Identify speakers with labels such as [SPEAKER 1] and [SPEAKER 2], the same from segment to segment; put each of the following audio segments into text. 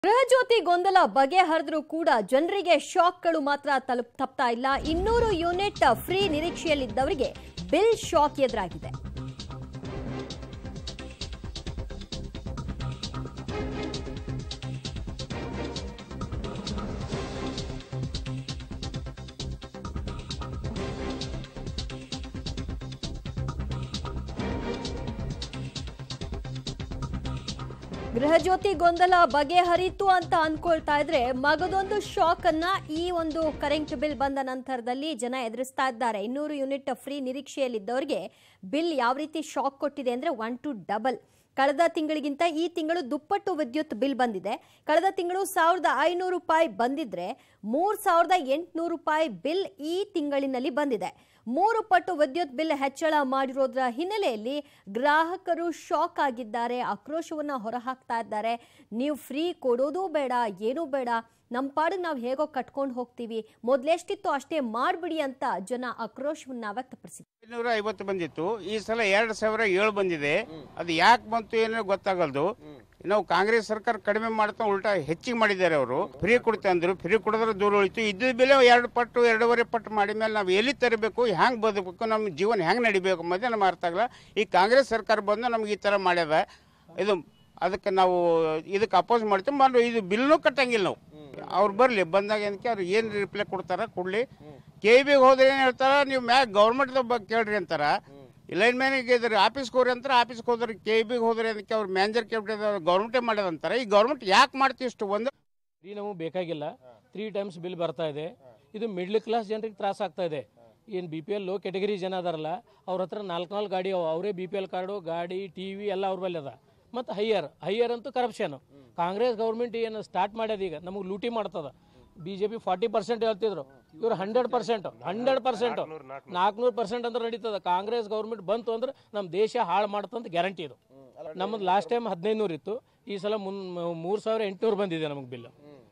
[SPEAKER 1] ಗೃಹಜ್ಯೋತಿ ಗೊಂದಲ ಬಗೆಹರಿದ್ರೂ ಕೂಡ ಜನರಿಗೆ ಶಾಕ್ಗಳು ಮಾತ್ರ ತಲುಪ್ ತಪ್ತಾ ಇಲ್ಲ ಇನ್ನೂರು ಯೂನಿಟ್ ಫ್ರೀ ನಿರೀಕ್ಷೆಯಲ್ಲಿದ್ದವರಿಗೆ ಬಿಲ್ ಶಾಕ್ ಎದುರಾಗಿದೆ ಗೃಹಜ್ಯೋತಿ ಗೊಂದಲ ಬಗೆಹರಿತು ಅಂತ ಅನ್ಕೊಳ್ತಾ ಇದ್ರೆ ಮಗದೊಂದು ಶಾಕ್ ಅನ್ನ ಈ ಒಂದು ಕರೆಂಟ್ ಬಿಲ್ ಬಂದ ನಂತರದಲ್ಲಿ ಜನ ಎದುರಿಸ್ತಾ ಇದ್ದಾರೆ ಇನ್ನೂರು ಯೂನಿಟ್ ಫ್ರೀ ನಿರೀಕ್ಷೆಯಲ್ಲಿದ್ದವರಿಗೆ ಬಿಲ್ ಯಾವ ರೀತಿ ಶಾಕ್ ಕೊಟ್ಟಿದೆ ಅಂದ್ರೆ ಒನ್ ಟು ಡಬಲ್ ಕಳೆದ ತಿಂಗಳಿಗಿಂತ ಈ ತಿಂಗಳು ದುಪ್ಪಟ್ಟು ವಿದ್ಯುತ್ ಬಿಲ್ ಬಂದಿದೆ ಕಳೆದ ತಿಂಗಳು ಸಾವಿರದ ಐನೂರು ರೂಪಾಯಿ ಬಂದಿದ್ರೆ ಮೂರ್ ಸಾವಿರದ ಎಂಟುನೂರು ರೂಪಾಯಿ ಬಿಲ್ ಈ ತಿಂಗಳಿನಲ್ಲಿ ಬಂದಿದೆ ಮೂರು ಪಟ್ಟು ವಿದ್ಯುತ್ ಬಿಲ್ ಹೆಚ್ಚಳ ಮಾಡಿರೋದ್ರ ಹಿನ್ನೆಲೆಯಲ್ಲಿ ಗ್ರಾಹಕರು ಶಾಕ್ ಆಗಿದ್ದಾರೆ ಆಕ್ರೋಶವನ್ನ ಹೊರಹಾಕ್ತಾ ಇದ್ದಾರೆ ನೀವು ಫ್ರೀ ಕೊಡೋದು ಬೇಡ ಏನೂ ಬೇಡ ನಮ್ಮ ಪಾಡಿಗೆ ನಾವು ಹೇಗೋ ಕಟ್ಕೊಂಡು ಹೋಗ್ತೀವಿ ಮೊದ್ಲೆಷ್ಟಿತ್ತು ಅಷ್ಟೇ ಮಾಡ್ಬಿಡಿ ಅಂತ ಜನ ಆಕ್ರೋಶವನ್ನ ವ್ಯಕ್ತಪಡಿಸಿದ್ದಾರೆ
[SPEAKER 2] ಐನೂರ ಐವತ್ತು ಬಂದಿತ್ತು ಈ ಸಲ ಎರಡು ಸಾವಿರ ಏಳು ಬಂದಿದೆ ಅದು ಯಾಕೆ ಬಂತು ಏನೋ ಗೊತ್ತಾಗಲ್ದು ನಾವು ಕಾಂಗ್ರೆಸ್ ಸರ್ಕಾರ ಕಡಿಮೆ ಮಾಡ್ತಾ ಉಲ್ಟಾ ಹೆಚ್ಚಿಗೆ ಮಾಡಿದ್ದಾರೆ ಅವರು ಫ್ರೀ ಕೊಡ್ತಾ ಅಂದ್ರು ಫ್ರೀ ಕೊಡಿದ್ರೆ ದೂರ ಉಳಿತು ಇದ್ದ ಬೆಲೆ ಎರಡು ಪಟ್ಟು ಎರಡೂವರೆ ಪಟ್ಟು ಮಾಡಿದ ಮೇಲೆ ನಾವು ಎಲ್ಲಿ ತರಬೇಕು ಹೆಂಗೆ ಬದುಕಬೇಕು ನಮ್ಮ ಜೀವನ ಹೆಂಗೆ ನಡಿಬೇಕು ಅನ್ನೋದೇ ನಮ್ಗೆ ಅರ್ಥ ಆಗಲ್ಲ ಈ ಕಾಂಗ್ರೆಸ್ ಸರ್ಕಾರ ಬಂದು ನಮ್ಗೆ ಈ ಥರ ಮಾಡ್ಯದ ಇದು ಅದಕ್ಕೆ ನಾವು ಇದಕ್ಕೆ ಅಪೋಸ್ ಮಾಡ್ತೀವಿ ಮಾಡಿ ಇದು ಬಿಲ್ನು ಕಟ್ಟಂಗಿಲ್ಲ ನಾವು ಅವ್ರು ಬರಲಿ ಬಂದಾಗ ಏನಕ್ಕೆ ಅವ್ರು ಏನು ರಿಪ್ಲೈ ಕೊಡ್ತಾರ ಕೊಡಲಿ ಕೆ ಬಿಗೆ ಹೋದ್ರೆ ಏನು ಹೇಳ್ತಾರ ನೀವು ಮ್ಯಾಗ ಗೌರ್ಮೆಂಟ್ದ ಬಗ್ಗೆ ಕೇಳ್ರಿ ಅಂತಾರ ಲೈನ್ ಮ್ಯಾನಿಗೆ ಇದ್ರಿ ಆಫೀಸ್ಗೆ ಹೋಗ್ರಿ ಅಂತಾರೆ ಆಫೀಸ್ಗೆ ಹೋದ್ರೆ ಕೆ ಬಿಗೆ ಹೋದ್ರೆ ಅದಕ್ಕೆ ಅವ್ರು ಮ್ಯಾನೇಜರ್ ಕ್ಯಾಬಿನೆಟ್ ಗೌರ್ಮೆಂಟೇ ಮಾಡ್ಯದಂತಾರೆ ಈ ಗೌರ್ಮೆಂಟ್ ಯಾಕೆ ಮಾಡ್ತೀವಿ ಇಷ್ಟು ಒಂದು
[SPEAKER 3] ಫ್ರೀ ನಮಗೆ ಬೇಕಾಗಿಲ್ಲ ತ್ರೀ ಟೈಮ್ಸ್ ಬಿಲ್ ಬರ್ತಾ ಇದೆ ಇದು ಮಿಡ್ಲ್ ಕ್ಲಾಸ್ ಜನರಿಗೆ ತ್ರಾಸ ಆಗ್ತಾ ಇದೆ ಏನು B P L low category ಜನ ಅದಾರಲ್ಲ ಅವ್ರ ಹತ್ರ ನಾಲ್ಕು ನಾಲ್ಕು ಗಾಡಿ ಅವ ಅವರೇ ಬಿ ಪಿ ಎಲ್ ಕಾರ್ಡು ಗಾಡಿ ಟಿ ವಿ ಎಲ್ಲ ಅವ್ರ ಬಳಿ ಅದ ಮತ್ತು ಹೈಯರ್ ಹೈಯರ್ ಅಂತೂ ಕರಪ್ಷನ್ ಕಾಂಗ್ರೆಸ್ ಗೌರ್ಮೆಂಟ್ ಏನು ಸ್ಟಾರ್ಟ್ ಮಾಡ್ಯದ ಈಗ ನಮಗೆ ಲೂಟಿ ಮಾಡ್ತದ B J P forty percent ಹೇಳ್ತಿದ್ರು ಇವ್ರು ಹಂಡ್ರೆಡ್ ಪರ್ಸೆಂಟ್ ಹಂಡ್ರೆಡ್ ಪರ್ಸೆಂಟ್ ನಾಲ್ಕುನೂರು ಪರ್ಸೆಂಟ್ ಅಂದ್ರೆ ನಡೀತದ ಕಾಂಗ್ರೆಸ್ ಗೌರ್ಮೆಂಟ್ ಬಂತು ಅಂದ್ರೆ ನಮ್ಮ ದೇಶ ಹಾಳು ಮಾಡ್ತಂತ ಗ್ಯಾರಂಟಿ ಇದು ನಮ್ಮದು ಲಾಸ್ಟ್ ಟೈಮ್ ಹದಿನೈದು ನೂರು ಇತ್ತು ಈ ಸಲ ಮುನ್ ಮೂರು ಸಾವಿರ ಎಂಟುನೂರು ಬಂದಿದೆ ನಮಗೆ ಬಿಲ್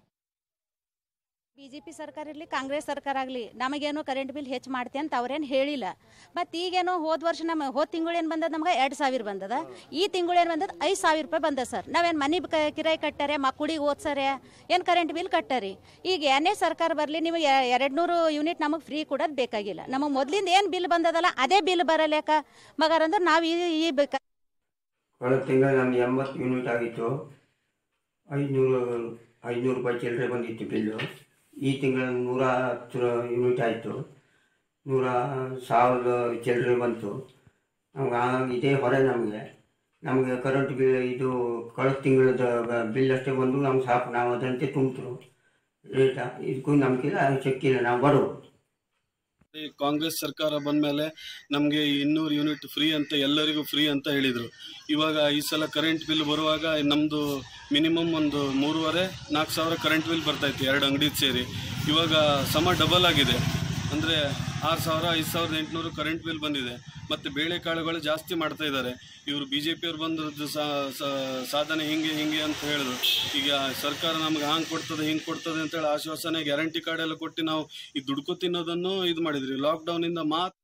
[SPEAKER 4] ಬಿಜೆಪಿ ಸರ್ಕಾರ ಇರಲಿ ಕಾಂಗ್ರೆಸ್ ಸರ್ಕಾರ ಆಗಲಿ ನಮಗೇನು ಕರೆಂಟ್ ಬಿಲ್ ಹೆಚ್ಚು ಮಾಡ್ತೆ ಅಂತ ಅವ್ರೇನು ಹೇಳಿಲ್ಲ ಮತ್ತು ಈಗೇನೋ ಹೋದ ವರ್ಷ ನಮ್ಮ ಹೋದ ತಿಂಗಳು ಏನು ಬಂದದ ನಮ್ಗೆ ಎರಡು ಸಾವಿರ ಬಂದದ ಈ ತಿಂಗಳು ಏನು ಬಂದದ ಐದು ಸಾವಿರ ರೂಪಾಯಿ ಬಂದದ ಸರ್ ನಾವೇನು ಮನೆ ಕಿರಾಯಿ ಕಟ್ಟಾರೆ ಮಕ್ಕಳಿಗೆ ಓದ್ಸಾರೆ ಏನು ಕರೆಂಟ್ ಬಿಲ್ ಕಟ್ಟಾರಿ ಈಗ ಏನೇ ಸರ್ಕಾರ ಬರಲಿ ನಿಮಗೆ ಎರಡು ನೂರು ಯೂನಿಟ್ ನಮಗೆ ಫ್ರೀ ಕೊಡೋದು ಬೇಕಾಗಿಲ್ಲ ನಮಗೆ ಮೊದಲಿಂದ ಏನು ಬಿಲ್ ಬಂದದಲ್ಲ ಅದೇ ಬಿಲ್ ಬರಲೇಕ ಮಗಾರಂದ್ರೆ ನಾವು ಈ ಈ ಬೇಕಾ
[SPEAKER 5] ಕಳೆದ ತಿಂಗಳು ನಮ್ದು ಎಂಬತ್ತು ಯೂನಿಟ್ ಆಗಿತ್ತು ಐದುನೂರು ಐದುನೂರು ರೂಪಾಯಿ ಚಿಲ್ಲರೆ ಬಂದಿತ್ತು ಬಿಲ್ಲು ಈ ತಿಂಗಳು ನೂರ ಹತ್ತು ಯೂನಿಟ್ ಆಯಿತು ನೂರ ಸಾವಿರದ ಚಿಲ್ಲರೆ ಬಂತು ನಮ್ಗೆ ಆ- ಇದೇ ಹೊರೆ ನಮಗೆ ನಮಗೆ ಕರೆಂಟ್ ಬಿಲ್ ಇದು ಕಳೆದ ತಿಂಗಳದ ಬಿಲ್ ಅಷ್ಟೇ ಬಂದು ನಮ್ಗೆ ಸಾಕು ನಾವು ಅದಂತೆ ತುಂಬಿದ್ರು ರೇಟ ಇದಕ್ಕೂ ನಮಗಿಲ್ಲ ಶಕ್ತಿಲ್ಲ ನಾವು ಬಡವರು
[SPEAKER 6] ಈ ಕಾಂಗ್ರೆಸ್ ಸರ್ಕಾರ ಬಂದ್ಮೇಲೆ ನಮಗೆ ಇನ್ನೂರು ಯೂನಿಟ್ ಫ್ರೀ ಅಂತ ಎಲ್ಲರಿಗೂ ಫ್ರೀ ಅಂತ ಹೇಳಿದರು ಇವಾಗ ಈ ಸಲ ಕರೆಂಟ್ ಬಿಲ್ ಬರುವಾಗ ನಮ್ಮದು ಮಿನಿಮಮ್ ಒಂದು ಮೂರುವರೆ ನಾಲ್ಕು ಸಾವಿರ ಕರೆಂಟ್ ಬಿಲ್ ಬರ್ತಾಯಿತ್ತು ಎರಡು ಅಂಗಡಿ ಸೇರಿ ಇವಾಗ ಸಮ ಡಬಲ್ ಆಗಿದೆ ಅಂದರೆ ಆರು ಸಾವಿರ ಐದು ಸಾವಿರದ ಎಂಟುನೂರು ಕರೆಂಟ್ ಬಿಲ್ ಬಂದಿದೆ ಮತ್ತು ಬೇಳೆಕಾಳುಗಳು ಜಾಸ್ತಿ ಮಾಡ್ತಾ ಇದ್ದಾರೆ ಇವರು ಬಿ ಜೆ ಪಿಯವ್ರು ಬಂದಿರೋದು ಸಾಧನೆ ಹಿಂಗೆ ಹಿಂಗೆ ಅಂತ ಹೇಳಿದ್ರು ಈಗ ಸರ್ಕಾರ ನಮ್ಗೆ ಹಂಗೆ ಕೊಡ್ತದೆ ಹಿಂಗೆ ಕೊಡ್ತದೆ ಅಂತೇಳಿ ಆಶ್ವಾಸನೆ ಗ್ಯಾರಂಟಿ ಕಾರ್ಡ್ ಎಲ್ಲ ಕೊಟ್ಟು ನಾವು ಈ ದುಡ್ಕೊ ತಿನ್ನೋದನ್ನು ಇದು ಮಾಡಿದ್ರಿ ಲಾಕ್ಡೌನಿಂದ ಮಾತ್ರ